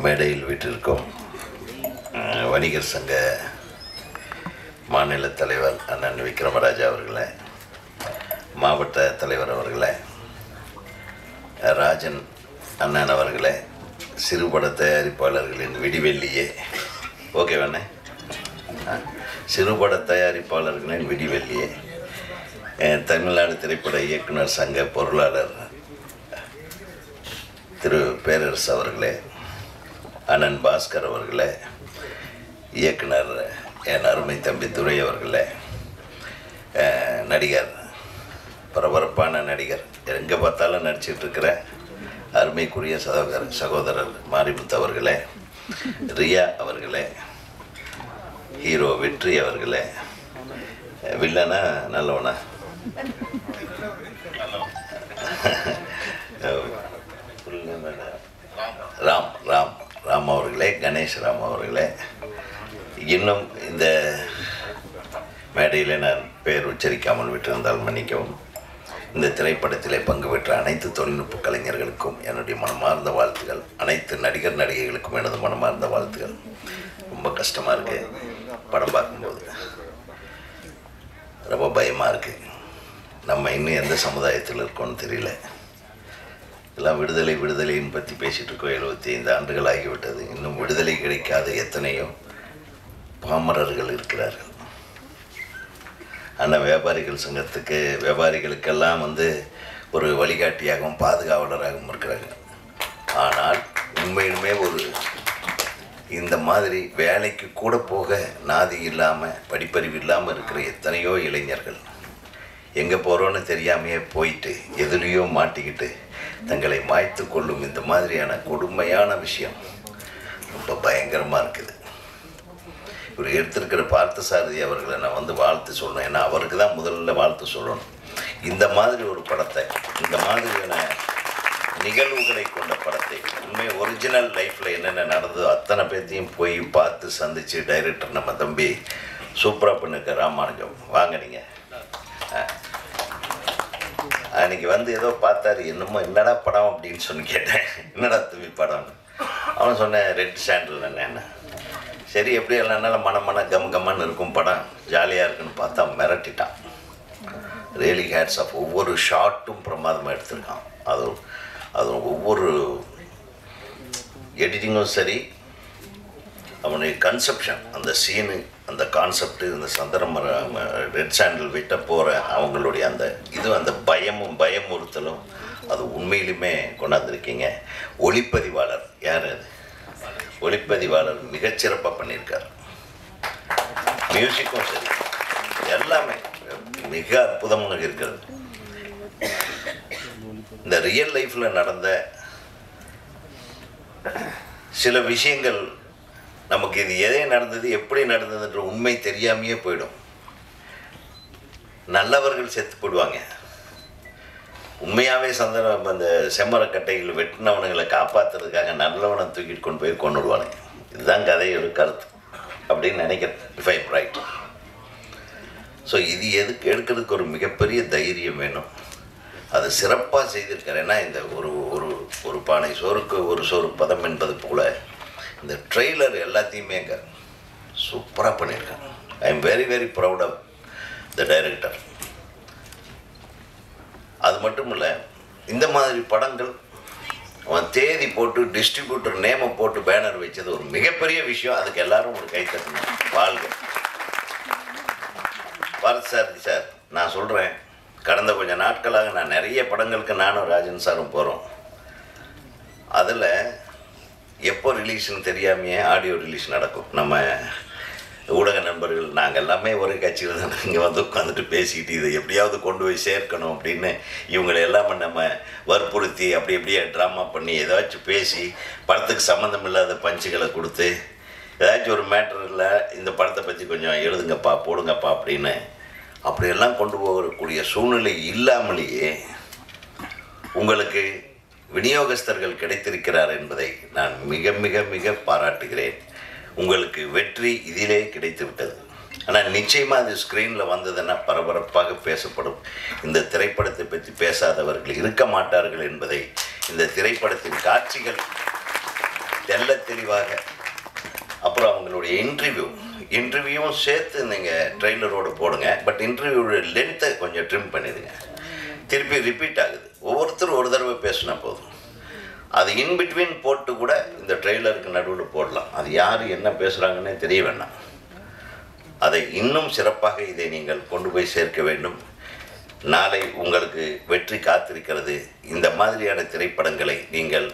மேடையில் வீட்டிற்கும் அஹ், வணிகர் சங்க மாநில தலைவர் அண்ணன் விக்ரமராஜா அவர்களே மாவட்ட தலைவர் அவர்களே ராஜன் அண்ணன் அவர்களே சிறுபட தயாரிப்பாளர்களின் விடிவெள்ளியே ஓகே வேணே சிறுபட தயாரிப்பாளர்களின் விடிவெள்ளியே அஹ், தமிழ்நாடு திரைப்பட இயக்குனர் சங்க பொருளாளர் திரு பேரரசு அவர்களே அண்ணன் பாஸ்கர் அவர்களே இயக்குனர் என் அருமை தம்பி துரை அவர்களே அஹ், நடிகர் பரபரப்பான நடிகர் எங்கே பார்த்தாலும் நடிச்சிட்டு இருக்கிற அருமைக்குரிய சகோதரர் சகோதரர் மாரிமுத்து அவர்களே ரியா அவர்களே ஹீரோ வெற்றி அவர்களே அஹ், வில்லனா நல்லவனா ராம் ராம் ராம் அவர்களே கணேஷ் ராம் அவர்களே இன்னும் இந்த மேடையில் நான் பெயர் உச்சரிக்காமல் விட்டிருந்தால் மன்னிக்கவும் இந்த திரைப்படத்திலே பங்கு பெற்ற அனைத்து தொழில்நுட்ப கலைஞர்களுக்கும் என்னுடைய மனமார்ந்த வாழ்த்துக்கள் அனைத்து நடிகர் நடிகைகளுக்கும் எனது மனமார்ந்த வாழ்த்துக்கள் ரொம்ப கஷ்டமாக இருக்கு படம் பார்க்கும்போது ரொம்ப பயமாக இருக்குது நம்ம இன்னும் எந்த சமுதாயத்தில் இருக்கோம்னு தெரியல எல்லாம் விடுதலை விடுதலைன்னு பற்றி பேசிகிட்டு இருக்கோம் எழுபத்தி ஐந்து ஆண்டுகள் ஆகிவிட்டது இன்னும் விடுதலை கிடைக்காத எத்தனையோ பாமரர்கள் இருக்கிறார்கள் ஆனால் வியாபாரிகள் சங்கத்துக்கு வியாபாரிகளுக்கெல்லாம் வந்து ஒரு வழிகாட்டியாகவும் பாதுகாவலராகவும் இருக்கிறாங்க ஆனால் உண்மையிலுமே ஒரு இந்த மாதிரி வேலைக்கு கூட போக நாதி இல்லாமல் படிப்பறிவு இல்லாமல் இருக்கிற எத்தனையோ இளைஞர்கள் எங்கே போகிறோன்னு தெரியாமையே போயிட்டு எதுலேயோ மாட்டிக்கிட்டு தங்களை மாய்த்து கொள்ளும் இந்த மாதிரியான கொடுமையான விஷயம் ரொம்ப பயங்கரமாக இருக்குது இவர் எடுத்திருக்கிற பார்த்தசாரதி அவர்களை நான் வந்து வாழ்த்து சொல்லணும் ஏன்னா அவருக்கு தான் முதல்ல வாழ்த்து சொல்லணும் இந்த மாதிரி ஒரு படத்தை இந்த மாதிரியான நிகழ்வுகளை கொண்ட படத்தை உண்மை ஒரிஜினல் லைஃப்பில் என்னென்ன நடந்ததோ அத்தனை பேர்த்தையும் போய் பார்த்து சந்தித்து டைரக்டர் நம்ம தம்பி சூப்பராக பண்ணிருக்க ராமானுஜம் வாங்க நீங்கள் அன்னைக்கு வந்து ஏதோ பார்த்தாரு என்னமோ என்னடா படம் அப்படின்னு சொல்லி கேட்டேன் என்னடா தம்பி படம் அவன் சொன்னேன் ரெட் சாண்டில் என்னென்ன சரி எப்படி இல்லைனால மன மன கம் கம்மன்னு இருக்கும் படம் ஜாலியாக இருக்குன்னு பார்த்தா மிரட்டிட்டான் ரியலி ஹேட்ஸ் ஆஃப் ஒவ்வொரு ஷாட்டும் பிரமாதமாக எடுத்திருக்கான் அது அது ஒவ்வொரு எடிட்டிங்கும் சரி அவனுடைய கன்செப்ஷன் அந்த சீனு அந்த கான்செப்ட் இந்த சந்திரமர ரெட் சாண்டில் விட்ட போகிற அவங்களுடைய அந்த இது அந்த பயமும் பயமுறுத்தலும் அது உண்மையிலுமே கொண்டாந்துருக்கீங்க ஒளிப்பதிவாளர் யார் அது ஒளிப்பதிவாளர் மிகச்சிறப்பாக பண்ணியிருக்கார் மியூசிக்கும் சரி எல்லாமே மிக அற்புதமாக இருக்கிறது இந்த ரியல் லைஃப்பில் நடந்த சில விஷயங்கள் நமக்கு இது எதே நடந்தது எப்படி நடந்ததுன்ற உண்மை தெரியாமையே போயிடும் நல்லவர்கள் செத்து போயிடுவாங்க உண்மையாகவே சந்தனம் அந்த செம்மரக்கட்டைகள் வெட்டினவனுங்களை காப்பாற்றுறதுக்காக நல்லவனை தூக்கிட்டு கொண்டு போய் கொண்டு விடுவானுங்க இதுதான் கதையோட கருத்து அப்படின்னு நினைக்கிறேன் இஃப் ஐ ரைட் ஸோ இது எதுக்கு எடுக்கிறதுக்கு ஒரு மிகப்பெரிய தைரியம் வேணும் அது சிறப்பாக செய்திருக்காரு ஏன்னா இந்த ஒரு ஒரு ஒரு பானை சோறுக்கு ஒரு சோறு பதம் என்பது போல இந்த ட்ரெய்லர் எல்லாத்தையுமேங்க சூப்பராக பண்ணியிருக்காங்க I am very very proud of the director அது மட்டும் இல்லை இந்த மாதிரி படங்கள் அவன் தேதி போட்டு டிஸ்ட்ரிபியூட்டர் நேமை போட்டு பேனர் வச்சது ஒரு மிகப்பெரிய விஷயம் அதுக்கு எல்லாரும் ஒரு கை தட்டணும் வாழ்க பாரத் சார் சார் நான் சொல்கிறேன் கடந்த கொஞ்ச நாட்களாக நான் நிறைய படங்களுக்கு நானும் ராஜன் சாரும் போகிறோம் அதில் எப்போ ரிலீஸ்னு தெரியாமையே ஆடியோ ரிலீஸ் நடக்கும் நம்ம ஊடக நண்பர்கள் நாங்கள் எல்லாமே ஒரே கட்சியில் தான் இங்கே வந்து உட்காந்துட்டு பேசிக்கிட்டு இதை எப்படியாவது கொண்டு போய் சேர்க்கணும் அப்படின்னு இவங்களை எல்லாமே நம்ம வற்புறுத்தி அப்படி அப்படியே ட்ராமா பண்ணி ஏதாச்சும் பேசி படத்துக்கு சம்மந்தம் இல்லாத பஞ்சுகளை கொடுத்து ஏதாச்சும் ஒரு மேட்டரில் இந்த படத்தை பற்றி கொஞ்சம் எழுதுங்கப்பா போடுங்கப்பா அப்படின்னு அப்படியெல்லாம் கொண்டு போகக்கூடிய சூழ்நிலை இல்லாமலேயே உங்களுக்கு விநியோகஸ்தர்கள் கிடைத்திருக்கிறார் என்பதை நான் மிக மிக மிக பாராட்டுகிறேன் உங்களுக்கு வெற்றி இதிலே கிடைத்து விட்டது ஆனால் நிச்சயமாக அது ஸ்க்ரீனில் வந்ததுன்னா பரபரப்பாக பேசப்படும் இந்த திரைப்படத்தை பற்றி பேசாதவர்கள் இருக்க மாட்டார்கள் என்பதை இந்த திரைப்படத்தின் காட்சிகள் தெள்ள தெளிவாக அப்புறம் அவங்களுடைய இன்டர்வியூ இன்டர்வியூவும் சேர்த்து நீங்கள் ட்ரெய்லரோடு போடுங்க பட் இன்டர்வியூவோட லென்த்தை கொஞ்சம் ட்ரிம் பண்ணிடுங்க திருப்பி ரிப்பீட் ஆகுது ஒவ்வொருத்தரும் ஒரு தடவை பேசினா போதும் அது இன் பிட்வீன் போட்டு கூட இந்த ட்ரெய்லருக்கு நடுவில் போடலாம் அது யார் என்ன பேசுகிறாங்கன்னே தெரிய வேண்டாம் அதை இன்னும் சிறப்பாக இதை நீங்கள் கொண்டு போய் சேர்க்க வேண்டும் நாளை உங்களுக்கு வெற்றி காத்திருக்கிறது இந்த மாதிரியான திரைப்படங்களை நீங்கள்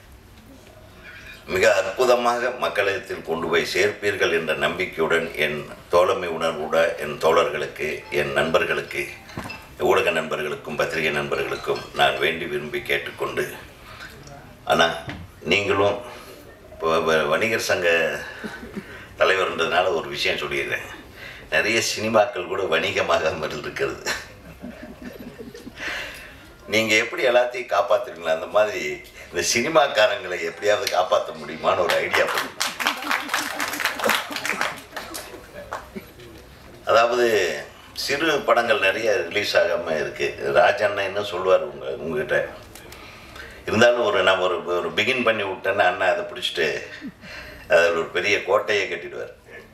மிக அற்புதமாக மக்களிடத்தில் கொண்டு போய் சேர்ப்பீர்கள் என்ற நம்பிக்கையுடன் என் தோழமை உணர்வுட என் தோழர்களுக்கு என் நண்பர்களுக்கு ஊடக நண்பர்களுக்கும் பத்திரிகை நண்பர்களுக்கும் நான் வேண்டி விரும்பி கேட்டுக்கொண்டு ஆனால் நீங்களும் இப்போ வ- வணிகர் சங்க தலைவர்ன்றதுனால ஒரு விஷயம் சொல்லிடுறேன் நிறைய சினிமாக்கள் கூட வணிகமாக இருக்கிறது நீங்கள் எப்படி எல்லாத்தையும் காப்பாற்றுறீங்களோ அந்த மாதிரி இந்த சினிமாக்காரங்களை எப்படியாவது காப்பாற்ற முடியுமான்னு ஒரு ஐடியா பண்ணுங்க அதாவது சிறு படங்கள் நிறைய ரிலீஸ் ஆகாமல் இருக்குது ராஜண்ணா என்ன சொல்லுவார் உங்க உங்ககிட்ட இருந்தாலும் ஒரு நான் ஒரு ஒரு பிகின் பண்ணி விட்டேன்னா அண்ணா அதை பிடிச்சிட்டு அதில் ஒரு பெரிய கோட்டையை கட்டிடுவார்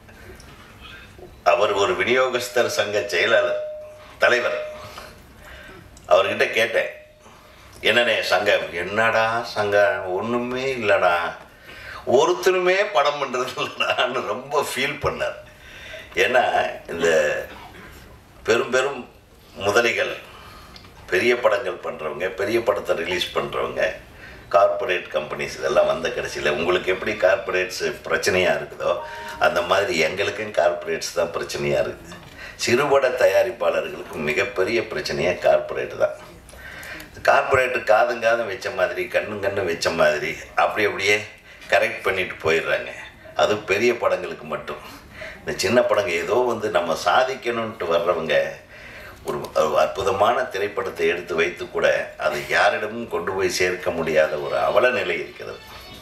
அவர் ஒரு விநியோகஸ்தர் சங்க செயலாளர் தலைவர் அவர்கிட்ட கேட்டேன் என்னண்ணே சங்கம் என்னடா சங்கம் ஒன்றுமே இல்லைடா ஒருத்தருமே படம் பண்ணுறது இல்லைடான்னு ரொம்ப ஃபீல் பண்ணார் ஏன்னா இந்த பெரும் பெரும் முதலிகள் பெரிய படங்கள் பண்ணுறவங்க பெரிய படத்தை ரிலீஸ் பண்ணுறவங்க கார்ப்பரேட் கம்பெனிஸ் இதெல்லாம் வந்த கடைசியில் உங்களுக்கு எப்படி கார்ப்பரேட்ஸ் பிரச்சனையாக இருக்குதோ அந்த மாதிரி எங்களுக்கும் கார்ப்பரேட்ஸ் தான் பிரச்சனையாக இருக்குது சிறுபட தயாரிப்பாளர்களுக்கு மிகப்பெரிய பிரச்சனையே கார்ப்பரேட் தான் கார்ப்பரேட்டு காதும் காதும் வச்ச மாதிரி கண்ணும் கண்ணும் வச்ச மாதிரி அப்படி அப்படியே கரெக்ட் பண்ணிட்டு போயிடுறாங்க அது பெரிய படங்களுக்கு மட்டும் இந்த சின்ன படங்க ஏதோ வந்து நம்ம சாதிக்கணும்ன்ட்டு வர்றவங்க ஒரு ஒரு அற்புதமான திரைப்படத்தை எடுத்து வைத்து கூட அதை யாரிடமும் கொண்டு போய் சேர்க்க முடியாத ஒரு அவல நிலை இருக்கிறது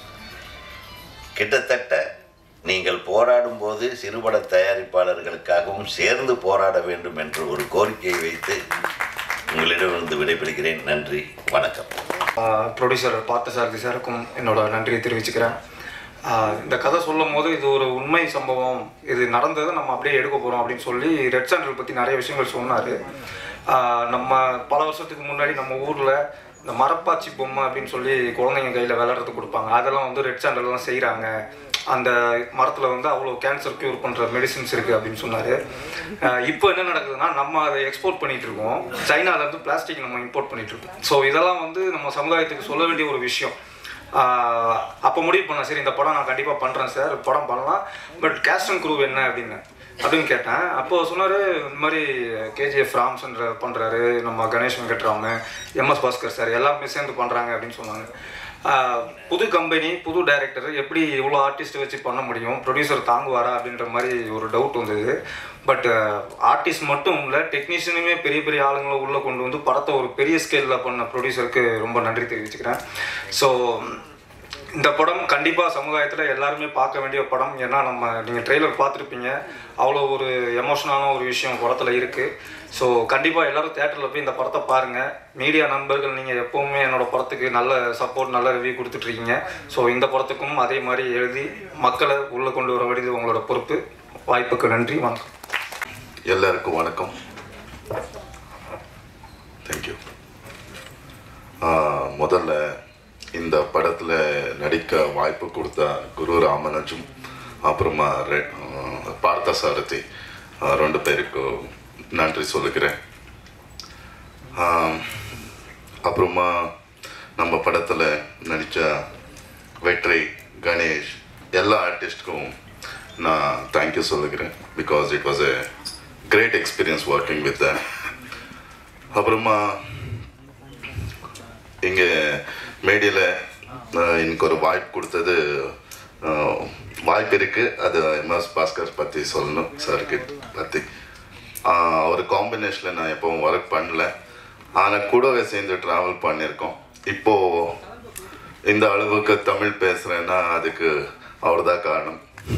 கிட்டத்தட்ட நீங்கள் போராடும் போது சிறுபட தயாரிப்பாளர்களுக்காகவும் சேர்ந்து போராட வேண்டும் என்ற ஒரு கோரிக்கையை வைத்து உங்களிடமிருந்து விடைபெறுகிறேன் நன்றி வணக்கம் ப்ரொடியூசர் பார்த்தசாரதி சாருக்கும் என்னோட நன்றியை தெரிவிச்சுக்கிறேன் ஆஹ் இந்த கதை சொல்லும் போது இது ஒரு உண்மை சம்பவம் இது நடந்ததை நம்ம அப்படியே எடுக்க போகிறோம் அப்படின்னு சொல்லி ரெட் சாண்டல் பற்றி நிறைய விஷயங்கள் சொன்னார் நம்ம பல வருஷத்துக்கு முன்னாடி நம்ம ஊரில் இந்த மரப்பாச்சி பொம்மை அப்படின்னு சொல்லி குழந்தைங்க கையில் விளையாடுறது கொடுப்பாங்க அதெல்லாம் வந்து ரெட் சாண்டல் தான் செய்கிறாங்க அந்த மரத்தில் வந்து அவ்வளோ கேன்சர் க்யூர் பண்ணுற மெடிசின்ஸ் இருக்குது அப்படின்னு சொன்னார் இப்போ என்ன நடக்குதுன்னா நம்ம அதை எக்ஸ்போர்ட் பண்ணிட்டு இருக்கோம் சைனாலேருந்து பிளாஸ்டிக் நம்ம இம்போர்ட் பண்ணிட்டு இருக்கோம் ஸோ இதெல்லாம் வந்து நம்ம சமுதாயத்துக்கு சொல்ல வேண்டிய ஒரு விஷயம் அப்போ முடிவு பண்ணேன் சரி இந்த படம் நான் கண்டிப்பாக பண்ணுறேன் சார் படம் பண்ணலாம் பட் கேஸ்ட் அண்ட் குரூவ் என்ன அப்படின்னு அப்படின்னு கேட்டேன் அப்போது சொன்னார் இந்த மாதிரி கேஜிஎஃப் ராம்சந்திர பண்ணுறாரு நம்ம கணேஷ் வெங்கட்ராமன் எம்எஸ் பாஸ்கர் சார் எல்லாருமே சேர்ந்து பண்ணுறாங்க அப்படின்னு சொன்னாங்க ஆஹ் புது கம்பெனி புது டைரக்டர் எப்படி இவ்வளோ ஆர்டிஸ்ட் வச்சு பண்ண முடியும் ப்ரொடியூசர் தாங்குவாரா அப்படின்ற மாதிரி ஒரு டவுட் வந்தது பட் ஆர்டிஸ்ட் மட்டும் இல்லை டெக்னீஷியனுமே பெரிய பெரிய ஆளுங்களை உள்ளே கொண்டு வந்து படத்தை ஒரு பெரிய ஸ்கேலில் பண்ண ப்ரொடியூசருக்கு ரொம்ப நன்றி தெரிவிச்சுக்கிறேன் ஸோ இந்த படம் கண்டிப்பாக சமுதாயத்தில் எல்லாருமே பார்க்க வேண்டிய படம் ஏன்னா நம்ம நீங்கள் ட்ரெய்லர் பார்த்துருப்பீங்க அவ்வளோ ஒரு எமோஷனான ஒரு விஷயம் படத்தில் இருக்குது ஸோ கண்டிப்பாக எல்லாரும் தேட்டரில் போய் இந்த படத்தை பாருங்கள் மீடியா நண்பர்கள் நீங்கள் எப்போவுமே என்னோட படத்துக்கு நல்ல சப்போர்ட் நல்ல ரிவ்யூ கொடுத்துட்ருக்கீங்க ஸோ இந்த படத்துக்கும் அதே மாதிரி எழுதி மக்களை உள்ளே கொண்டு வர வேண்டியது உங்களோட பொறுப்பு வாய்ப்புக்கு நன்றி வணக்கம் எல்லாருக்கும் வணக்கம் தேங்க்யூ முதல்ல இந்த படத்தில் நடிக்க வாய்ப்பு கொடுத்த குரு ராமனுஜும் அப்புறமா ரெ- ஆஹ் பார்த்த சாரதி ஆஹ் ரெண்டு பேருக்கும் நன்றி சொல்லுகிறேன் ஆஹ் அப்புறமா நம்ம படத்தில் நடித்த வெற்றி கணேஷ் எல்லா ஆர்டிஸ்ட்க்கும் நான் தேங்க்யூ சொல்லுகிறேன் because it was a great experience working with அப்புறமா இங்கே மேடியில் எனக்கு ஒரு வாய்ப்பு கொடுத்தது ஆஹ், வாய்ப்பு இருக்குது அது எம்எஸ் பாஸ்கர் பற்றி சொல்லணும் சார்கிட்ட பற்றி அவர் காம்பினேஷனில் நான் எப்பவும் ஒர்க் பண்ணல ஆனால் கூடவே சேர்ந்து ட்ராவல் பண்ணியிருக்கோம் இப்போது இந்த அளவுக்கு தமிழ் பேசுகிறேன்னா அதுக்கு அவர் தான் காரணம்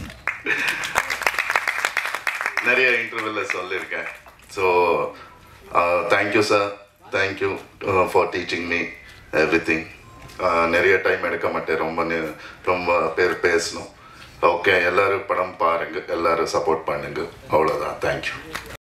நிறைய இன்டர்வியூவில் சொல்லியிருக்கேன் so thank you sir thank you for teaching me everything ah நிறைய டைம் எடுக்க மாட்டேன் ரொம்ப நே- ரொம்ப பேர் பேசணும் ஓகே எல்லாரும் படம் பாருங்க எல்லாரும் சப்போர்ட் பண்ணுங்க அவ்வளோதான் தேங்க்யூ